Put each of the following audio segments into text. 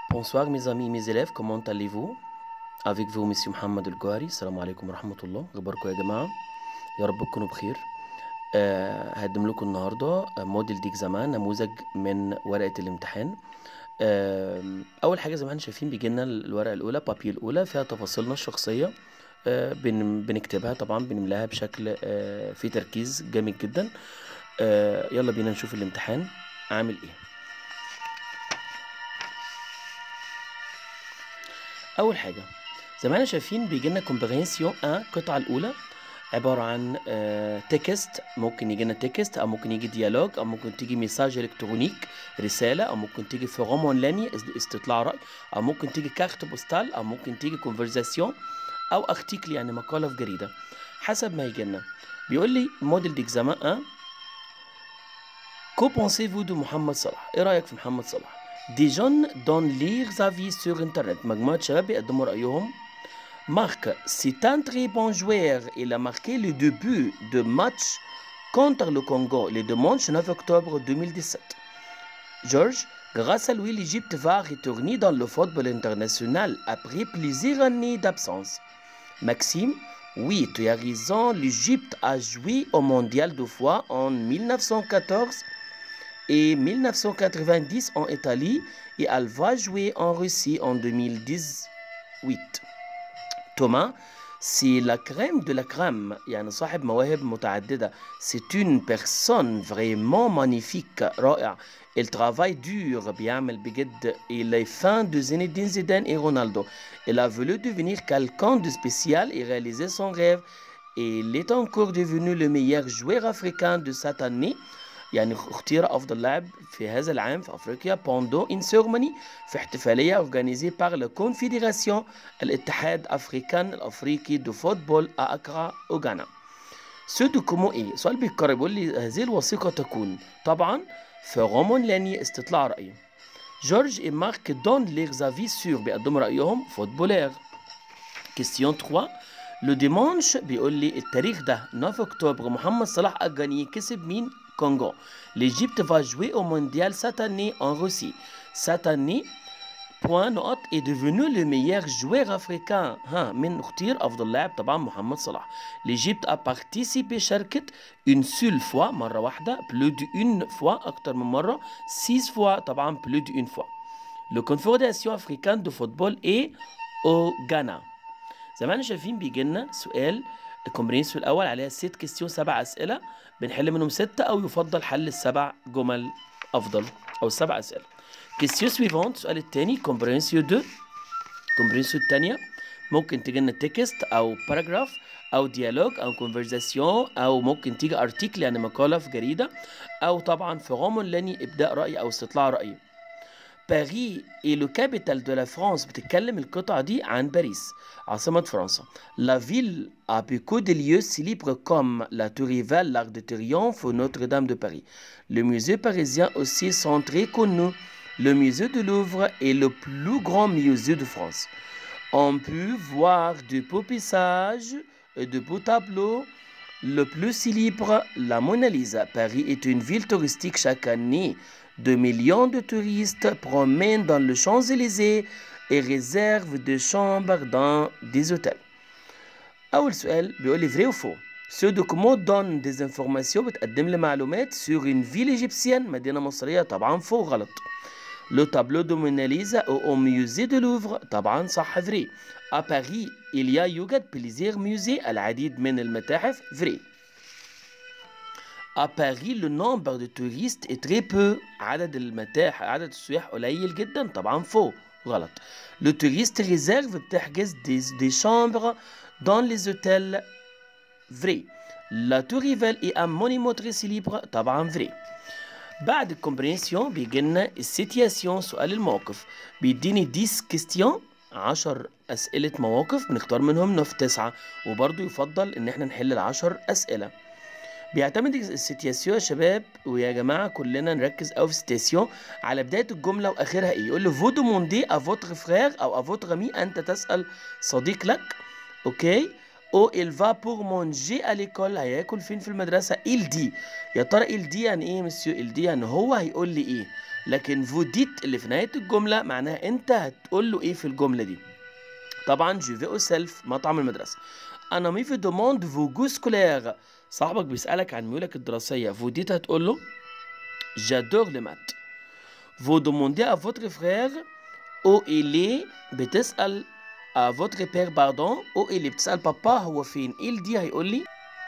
Bonsoir mes amis, mes élèves, comment allez-vous Avec vous Monsieur Mohamed الجوهري السلام عليكم ورحمة الله أخباركم يا جماعة يا رب تكونوا بخير أه هقدم لكم النهاردة آه، موديل ديك زمان نموذج من ورقة الامتحان أه أول حاجة زي ما احنا شايفين بيجي لنا الورقة الأولى بابي الأولى فيها تفاصيلنا الشخصية أه بن بنكتبها طبعا بنملاها بشكل أه فيه تركيز جامد جدا أه يلا بينا نشوف الامتحان عامل ايه اول حاجه زي ما احنا شايفين بيجي لنا كومبرينسيون 1 القطعه الاولى عباره عن آه، تكست ممكن يجي لنا تكست او ممكن يجي ديالوج او ممكن تيجي ميساج الكترونيك رساله او ممكن تيجي فوروم اونلاين استطلاع راي او ممكن تيجي كارت بوستال او ممكن تيجي كونفرزاسيون او ارتيكل يعني مقاله في جريده حسب ما يجي لنا بيقول لي موديل ديكزامان 1 كو بونسيفو دو محمد صلاح ايه رايك في محمد صلاح دي جون دون لير زافي سور انترنت مجموعة شباب بيقدموا رأيهم مارك c'est un très bon joueur il a marqué le début de match contre le Congo le dimanche 9 octobre 2017 George grâce à lui l'Égypte va retourner dans le football international après plusieurs années d'absence Maxime oui tu as raison l'Égypte a joué au mondial deux fois en 1914 et 1990 en Italie et elle va jouer en Russie en 2018 Thomas c'est la crème de la crème يعني صاحب مواهب متعددة c'est une personne vraiment magnifique رائع il travaille dur بيعمل بجد il est fan de Zinedine Zidane et Ronaldo il a voulu devenir quelqu'un de spécial et réaliser son rêve et il est encore devenu le meilleur joueur africain de cette année يعني اختير افضل لاعب في هذا العام في افريقيا بوندو ان سيرموني في احتفاليه اورجانيزي بار لا كونفيدراسيون الاتحاد افريكان الافريقي دو فوتبول اكرا اوغانا سو دوكومون ايه سؤال بيتكرر بيقول لي هذه الوثيقه تكون طبعا في رومون لاني استطلاع راي جورج اي مارك دون لير زافي سور بيقدموا رايهم فوتبولير كيستيون 3 لو ديمانش بيقول لي التاريخ ده 9 اكتوبر محمد صلاح اجاني كسب مين Congo. L'Égypte va jouer au mondial cette année en Russie. Cette année, point note est devenu le meilleur joueur africain ها من اختير افضل لاعب طبعا محمد صلاح l'Égypte a participé شاركت une seule fois مره واحده plus de une fois اكتر من مره six fois طبعا plus de une fois le confédération africaine de football est au Ghana زي ما احنا شايفين بيجي لنا سؤال الكومبرينس الاول عليها ست كيستيون سبع اسئله بنحل منهم ستة او يفضل حل السبع جمل افضل او السبع اسئله كيستيون سويفونت السؤال الثاني كومبرينسيو 2 كومبرينسيو الثانيه ممكن تيجي لنا تكست او باراجراف او ديالوج او كونفرزاسيون او ممكن تيجي ارتيكل يعني مقاله في جريده او طبعا في رومون لاني ابداء راي او استطلاع راي باريس est le capital de la France بتتكلم القطعة دي عن باريس عاصمة فرنسا La ville a beaucoup de lieux célèbres comme la Tour Eiffel, l'Arc de Triomphe ou Notre-Dame de Paris. Le musée parisien aussi sont très connus. Le musée de Louvre est le plus grand musée de France. On peut voir de beaux paysages et de beaux tableaux. Le plus célèbre, la Mona Lisa. Paris est une ville touristique chaque année. De millions de touristes promènent dans le Champs-Élysées et réservent des chambres dans des hôtels. أول سؤال بيقول لي فري وفو سو دوكومون دون ديز انفورماسيون بتقدم لي معلومات سور اون فيل ايجيبسيان مدينة مصرية طبعا فوق غلط لو تابلو دو موناليزا او او ميوزي دو لوفر طبعا صح فري ا باري إليا يوجد بليزير ميوزي العديد من المتاحف فري À Paris, le nombre de touristes est très peu. عدد المتاحف عدد السياح قليل جدا طبعا فوق غلط. Le touriste réserve بتحجز des, des chambres dans les hôtels vrai. La tour Eiffel est un monument très célèbre طبعا vrai. بعد الكومبرينسيون بيجي لنا السيتياسيون سؤال الموقف بيديني 10 كيستيون 10 أسئلة مواقف بنختار منهم نف تسعة وبرضه يفضل إن احنا نحل العشر أسئلة بيعتمد السيتياسيون يا شباب ويا جماعه كلنا نركز قوي في السيتياسيون على بدايه الجمله واخرها ايه يقول له فو دوموندي ا فوتر فرير او ا فوتر مي انت تسال صديق لك اوكي او il va pour manger à l'école هياكل فين في المدرسه il dit يا ترى il dit يعني ايه مسيو il dit يعني هو هيقول لي ايه لكن vous dites اللي في نهاية الجملة معناها أنت هتقول له إيه في الجملة دي طبعا جو في او سيلف مطعم المدرسة أنا مي في دوموند فو جو سكولير صاحبك بيسألك عن ميولك الدراسية فو ديت هتقول له جادور لي مات فو دوموندي à votre frère او إلي بتسأل à votre père pardon او إلي بتسأل بابا هو فين إل دي هيقول لي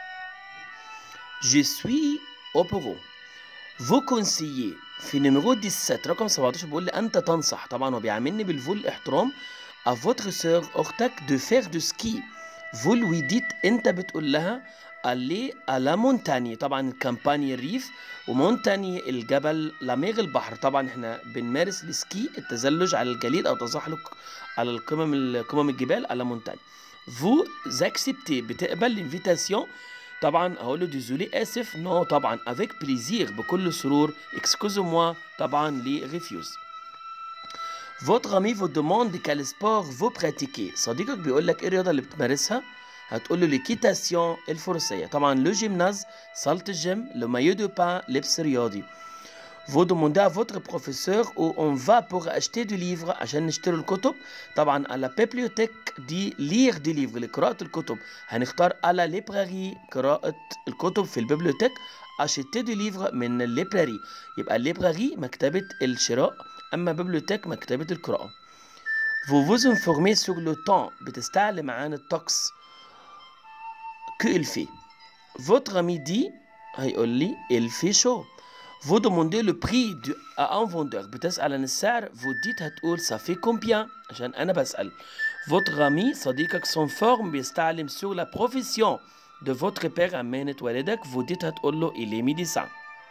Je suis au bureau. Vous conseillez في نمرو 17 رقم 17 بيقول لي أنت تنصح طبعا هو بيعاملني بالفول الاحترام à votre sœur أختك de faire du ski. Vous lui dites أنت بتقول لها aller à la montagne طبعا الكامباني الريف ومونتاني الجبل لاميغ البحر طبعا احنا بنمارس السكي التزلج على الجليد او تزحلق على القمم قمم الجبال على مونتاني vous acceptez بتقبل l'invitation طبعا اقول له ديزولي اسف نو طبعا افيك بليزير بكل سرور اكسكوزو موا طبعا لي ريفيوز Votre ami vous demande quel sport vous pratiquez صديقك بيقول لك ايه الرياضه اللي بتمارسها هتقول له ليكيتاسيون الفروسيه طبعا لو جيمناز صاله الجيم لو مايو دو بان لبس رياضي Vous demandez à votre professeur où on va pour acheter du livre عشان نشتري الكتب طبعا على bibliothèque دي lire دي livre لقراءة الكتب هنختار على librairie قراءة الكتب في البيبليوتيك acheter du livre من الليبراري يبقى الليبراري مكتبة الشراء أما بيبليوتيك مكتبة القراءة Vous vous informez sur le temps بتستعلم عن الطقس qu'il fait Votre ami dit هيقول لي il fait chaud Vous demandez le prix du, à un vendeur بتسأل عن السعر vous dites هتقول ça fait combien عشان أنا بسأل Votre ami صديقك son forme بيستعلم sur la profession de votre père أمانة والدك vous dites هتقول له il est médecin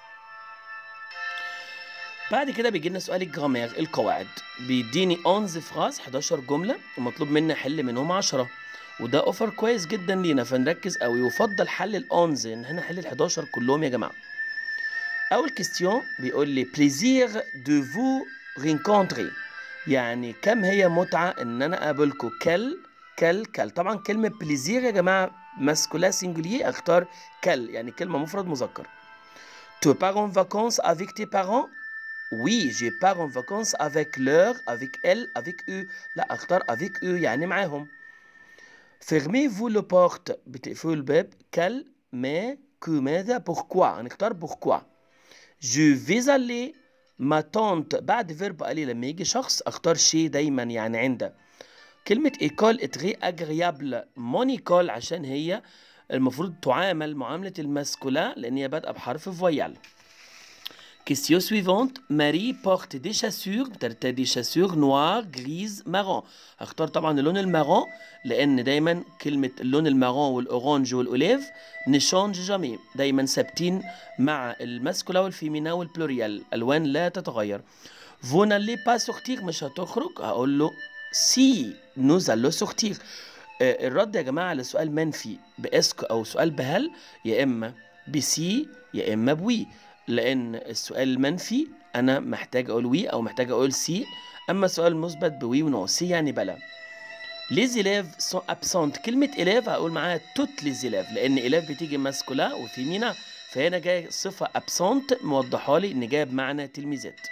بعد كده بيجي لنا سؤال الجرامير القواعد بيديني 11 فراز 11 جملة ومطلوب مني أحل منهم 10 وده اوفر كويس جدا لينا فنركز قوي يفضل حل ال 11 ان احنا نحل ال 11 كلهم يا جماعه اول كيستيون بيقول لي بليزير دو فو رينكونتري يعني كم هي متعه ان انا اقابلكم كل كل كل طبعا كلمه بليزير يا جماعه ماسكولا سينجولير اختار كل يعني كلمه مفرد مذكر Tu pars en vacances avec tes parents Oui, je pars en vacances avec leur, avec elle, avec eux. لا اختار avec eux يعني معاهم. Fermez-vous le porte بتقفلوا الباب كل ما que ماذا pourquoi هنختار pourquoi je vais aller ma tante بعد فيرب aller لما يجي شخص اختار شيء دايما يعني عند كلمة école est très agréable mon école عشان هي المفروض تعامل معاملة الماسكولا لأن هي بادئة بحرف فويال Question suivante. Marie porte des chaussures ترتدي des chaussures noires, grises, marron. هختار طبعا اللون المارون لأن دايما كلمة اللون المارون والأورانج والأوليف نشانج جامي دايما ثابتين مع الماسكولا والفيمينا والبلوريال ألوان لا تتغير. Vous n'allez pas sortir مش هتخرج هقول له si nous allons sortir. آه، الرد يا جماعة على سؤال منفي باسك أو سؤال بهل يا إما بسي يا إما بوي لان السؤال المنفي انا محتاج اقول وي او محتاج اقول سي اما السؤال المثبت بوي ونو سي يعني بلا ليز إليف سون ابسونت كلمة إليف هقول معاها توت ليز إليف لأن إليف بتيجي ماسكولا وفيمينا فهنا جاي صفة ابسونت موضحة لي إن جايه بمعنى تلميذات.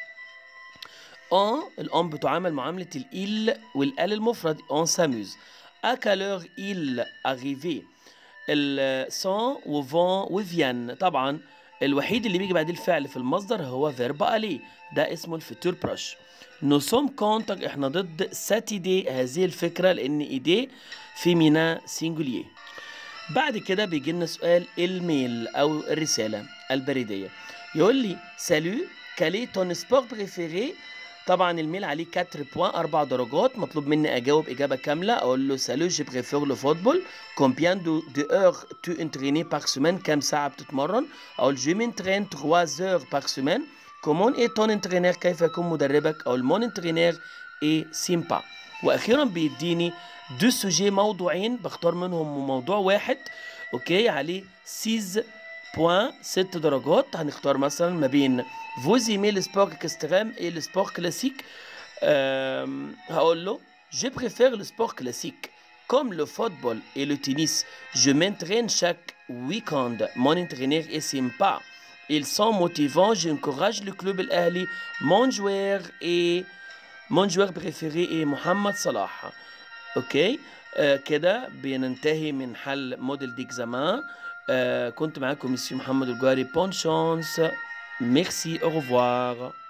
أن الأن بتعامل معاملة الإل والآل المفرد أن ساموز. À quelle heure il arrivé؟ ال سون وفون وفيان طبعا الوحيد اللي بيجي بعد الفعل في المصدر هو فيرب الي ده اسمه الفيتور بروش نو سوم كونتر احنا ضد ساتيدي هذه الفكره لان ايديه فيمينا سينجولير بعد كده بيجي لنا سؤال الميل او الرساله البريديه يقول لي سالو كالي تون سبور بريفيري طبعا الميل عليه 4 بوان 4 درجات مطلوب مني اجاوب اجابه كامله اقول له سالو جي بريفير لو فوتبول كومبيان دو دو اور تو انتريني بار سيمين كام ساعه بتتمرن اقول جو مينترين 3 اور بار سيمين كومون اي تون انترينير كيف يكون مدربك او المون انترينير اي سيمبا واخيرا بيديني دو سوجي موضوعين بختار منهم موضوع واحد اوكي عليه 6 بوان ست درجات هنختار مثلا ما بين فوز ايمي السبور اكستريم اي السبور كلاسيك هقول له je préfère le sport classique comme le football et le tennis je m'entraîne chaque week-end mon entraîneur est sympa ils sont motivants j'encourage le club الأهلي mon joueur et mon joueur préféré est محمد صلاح اوكي آه كده بننتهي من حل موديل ديكزامان آه كنت معاكم مسيو محمد الجواري بون شانس ميرسي au revoir